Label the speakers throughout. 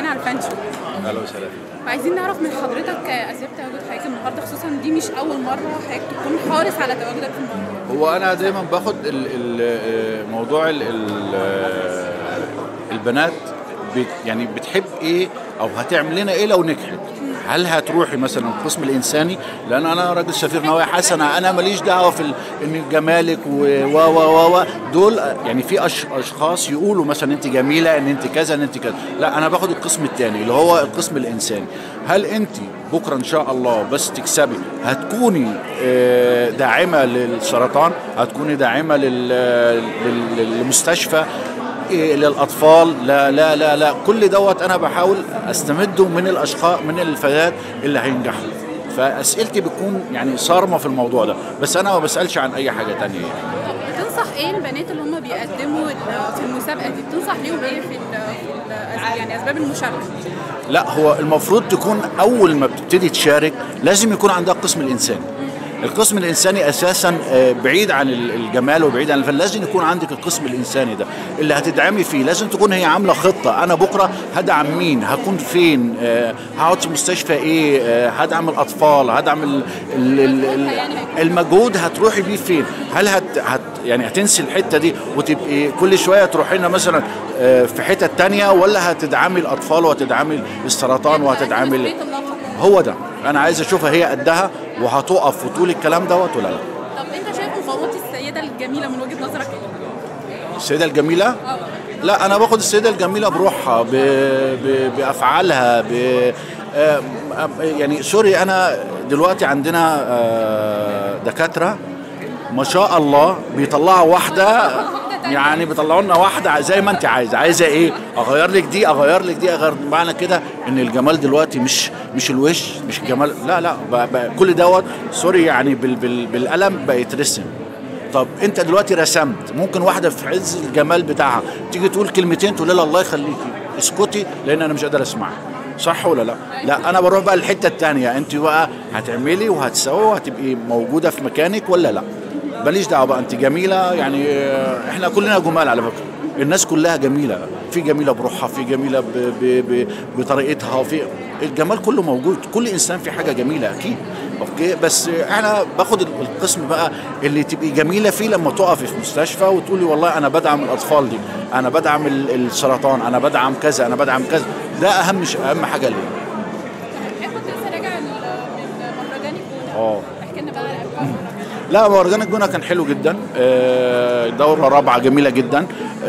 Speaker 1: على الفانشو
Speaker 2: اهلا وسهلا فيك
Speaker 1: وعايزين نعرف من حضرتك اسباب تواجد حضرتك النهارده خصوصا دي مش اول مره حضرتك تكون حارس على تواجدك في المره
Speaker 2: هو انا دايما باخد ال- ال- موضوع ال- ال- البنات بت يعني بتحب ايه او هتعمل لنا ايه لو نجحت هل هتروحي مثلا القسم الانساني لان انا راجل سفير نوايا حسنه انا ماليش دعوه في ال- ان جمالك و و و و دول يعني في أش اشخاص يقولوا مثلا انت جميله ان انت كذا ان انت كذا لا انا باخد القسم الثاني اللي هو القسم الانساني هل انت بكره ان شاء الله بس تكسبي هتكوني آه، داعمه للسرطان هتكوني داعمه لل- لل- للمستشفى إيه للاطفال لا لا لا لا كل دوت انا بحاول استمده من الاشخاص من الفتيات اللي هينجحوا فاسئلتي بتكون يعني صارمه في الموضوع ده بس انا ما بسالش عن اي حاجه تانية يعني
Speaker 1: بتنصح ايه البنات اللي هم بيقدموا ال- في المسابقه دي بتنصح ليهم ايه في, ال في ال يعني اسباب المشاركه
Speaker 2: لا هو المفروض تكون اول ما بتبتدي تشارك لازم يكون عندها القسم الانساني القسم الانساني اساسا آه، بعيد عن ال- الجمال وبعيد عن الفن لازم يكون عندك القسم الانساني ده اللي هتدعمي فيه لازم تكون هي عامله خطه انا بكره هدعم مين هكون فين آه، هقعد في مستشفى ايه آه، هدعم الاطفال هدعم ال ال ال ال المجهود هتروحي بيه فين هل هت, هت يعني هتنسي الحته دي وتبقي كل شويه تروحي لنا مثلا آه، في حتت تانية ولا هتدعمي الاطفال وهتدعمي السرطان وهتدعمي ال-
Speaker 1: مسؤولية اللقب.
Speaker 2: هو ده انا عايز اشوفها هي قدها وهتقف وتقول الكلام دوت ولا لا
Speaker 1: طب انت شايف مفاوضات السيده الجميله من وجهه نظرك ايه؟
Speaker 2: السيده الجميله لا انا باخد السيده الجميله بروحها ب... ب... بافعالها ب... آه، آه، يعني سوري انا دلوقتي عندنا آه، دكاتره ما شاء الله بيطلعوا واحده يعني بيطلعوا لنا واحده زي ما انت عايزه عايزه ايه اغير لك دي اغير لك دي اغير معنى كده ان الجمال دلوقتي مش مش الوش مش الجمال لا لا ب... ب... كل دوت سوري يعني بال... بال... بالقلم بقى يترسم طب انت دلوقتي رسمت ممكن واحده في عز الجمال بتاعها تيجي تقول كلمتين تقول لها الله يخليكي اسكتي لان انا مش قادر اسمعها صح ولا لا لا انا بروح بقى الحته الثانيه انت بقى هتعملي وهتسوي وهتبقي موجوده في مكانك ولا لا ماليش دعوه بقى انت جميله يعني اه، احنا كلنا جمال على فكره الناس كلها جميله في جميله بروحها في جميله ب ب ب بطريقتها في الجمال كله موجود كل انسان في حاجه جميله اكيد اوكي بس انا باخد القسم بقى اللي تبقي جميله فيه لما تقفي في مستشفى وتقولي والله انا بدعم الاطفال دي انا بدعم ال- السرطان انا بدعم كذا انا بدعم كذا ده اهم ش- اهم حاجه ليا
Speaker 1: ايه كنت لسه راجع من من مهرجان الجونه
Speaker 2: اه
Speaker 1: احكي لنا بقى عن أجواء المهرجان.
Speaker 2: لا مهرجان الجونه كان حلو جدا آه، دوره رابعه جميله جدا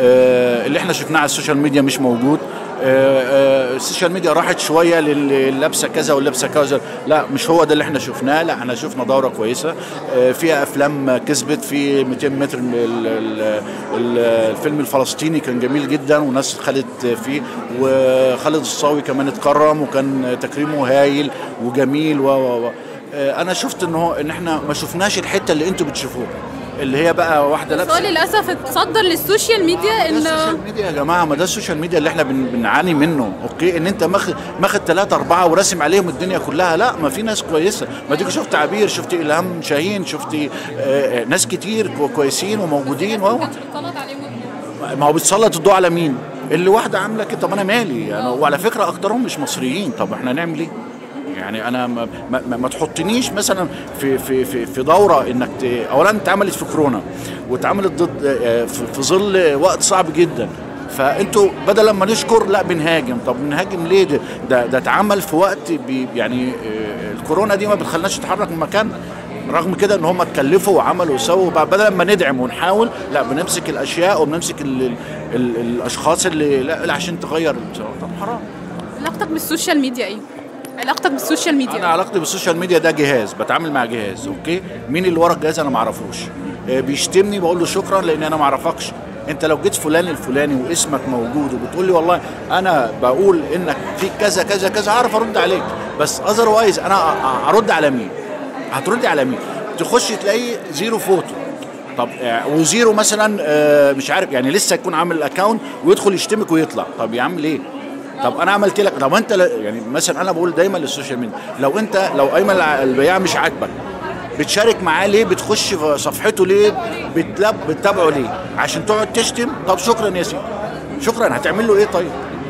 Speaker 2: آه، اللي احنا شفناه على السوشيال ميديا مش موجود آه، آه، السوشيال ميديا راحت شويه لللبسه كذا واللبسه كذا لا مش هو ده اللي احنا شفناه لا احنا شفنا دوره كويسه آه، فيها افلام كسبت في 200 متر من ال- ال- ال- الفيلم الفلسطيني كان جميل جدا وناس خدت فيه وخالد الصاوي كمان اتكرم وكان تكريمه هايل وجميل و و و آه، انا شفت ان هو ان احنا ما شفناش الحته اللي انتوا بتشوفوها اللي هي بقى واحده
Speaker 1: بس هو
Speaker 2: لابسه
Speaker 1: للاسف اتصدر للسوشيال ميديا
Speaker 2: ده
Speaker 1: ان
Speaker 2: السوشيال ميديا يا جماعه ما ده السوشيال ميديا اللي احنا بن- بنعاني منه اوكي ان انت ماخد ماخد ثلاثه اربعه وراسم عليهم الدنيا كلها لا ما في ناس كويسه ما تيجي شفت عبير شفت الهام شاهين شفت آه، آه، ناس كتير كو- كويسين وموجودين وهو
Speaker 1: كانش بيتسلط عليهم الضوء.
Speaker 2: ما هو بتسلط الضوء على مين؟ اللي واحده عامله كده طب انا مالي يعني وعلى فكره اكترهم مش مصريين طب احنا نعمل ايه؟ يعني انا ما, ما, ما, ما تحطنيش مثلا في في في, في دوره انك ت... اولا اتعملت في كورونا واتعملت ضد آه، في, في ظل وقت صعب جدا فانتوا بدل ما نشكر لا بنهاجم طب بنهاجم ليه ده ده, ده اتعمل في وقت بي يعني آه، الكورونا دي ما بتخلناش نتحرك من مكاننا رغم كده ان هم اتكلفوا وعملوا وسووا وبعد- بدل ما ندعم ونحاول لا بنمسك الاشياء وبنمسك ال ال ال الاشخاص اللي لا لا عشان تغير طب حرام
Speaker 1: علاقتك بالسوشيال ميديا ايه؟ علاقتك بالسوشيال
Speaker 2: انا
Speaker 1: ميديا
Speaker 2: علاقتي بالسوشيال ميديا ده جهاز بتعامل مع جهاز اوكي مين اللي ورا الجهاز انا ما اعرفوش آه، بيشتمني بقول له شكرا لان انا ما اعرفكش انت لو جيت فلان الفلاني واسمك موجود وبتقول لي والله انا بقول انك فيك كذا كذا كذا هعرف ارد عليك بس اذروايز انا أ- أ- ارد على مين هتردي على مين تخش تلاقي زيرو فوتو طب آه، وزيرو مثلا آه، مش عارف يعني لسه يكون عامل الاكونت ويدخل يشتمك ويطلع طب يا عم ليه طب انا عملت لك طب انت ل- يعني مثلا انا بقول دايما للسوشيال ميديا لو انت لو ايمن الع- البياع مش عاجبك بتشارك معاه ليه بتخش في صفحته ليه بتلب بتتابعه ليه عشان تقعد تشتم طب شكرا يا سيدي شكرا هتعمل له ايه طيب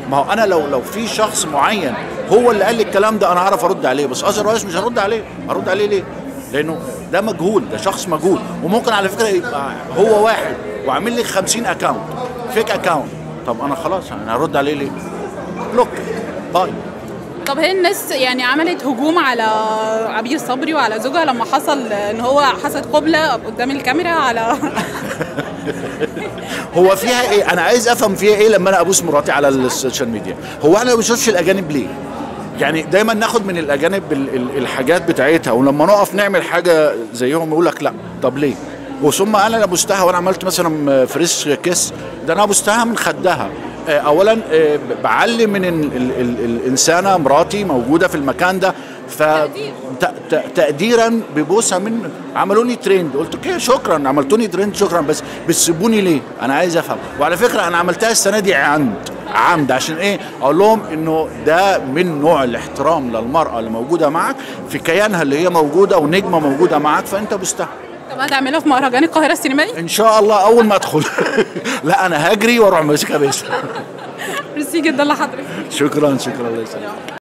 Speaker 2: ما هو انا لو لو في شخص معين هو اللي قال لي الكلام ده انا هعرف ارد عليه بس اذر رئيس مش هرد عليه هرد عليه ليه لانه ده مجهول ده شخص مجهول وممكن على فكره يبقى هو واحد وعامل لي 50 اكونت فيك اكونت طب انا خلاص انا هرد عليه ليه بلوك باي
Speaker 1: طب هي الناس يعني عملت هجوم على عبير صبري وعلى زوجها لما حصل ان هو حصل قبلة قدام الكاميرا على
Speaker 2: هو فيها ايه انا عايز افهم فيها ايه لما انا ابوس مراتي على السوشيال ميديا هو انا ما بنشوفش الاجانب ليه يعني دايما ناخد من الاجانب ال- ال- الحاجات بتاعتها ولما نقف نعمل حاجه زيهم يقول لك لا طب ليه وثم انا اللي بوستها وانا عملت مثلا فريش كيس ده انا بوستها من خدها آه، اولا آه، ب- بعلم من ال ال ال الانسانه مراتي موجوده في المكان ده ف
Speaker 1: تقدير.
Speaker 2: ت- ت- تقديرا ببوسه من عملوني ترند قلت اوكي شكرا عملتوني ترند شكرا بس بتسيبوني ليه انا عايز افهم وعلى فكره انا عملتها السنه دي عمد عمد عشان ايه اقول لهم انه ده من نوع الاحترام للمراه اللي موجوده معك في كيانها اللي هي موجوده ونجمه موجوده معك فانت بستحق
Speaker 1: طب هتعملها في مهرجان القاهرة السينمائي؟
Speaker 2: ان شاء الله اول ما ادخل لا انا هجري واروح ماسكها باسم
Speaker 1: ميرسي جدا لحضرتك
Speaker 2: شكرا شكرا الله يسلمك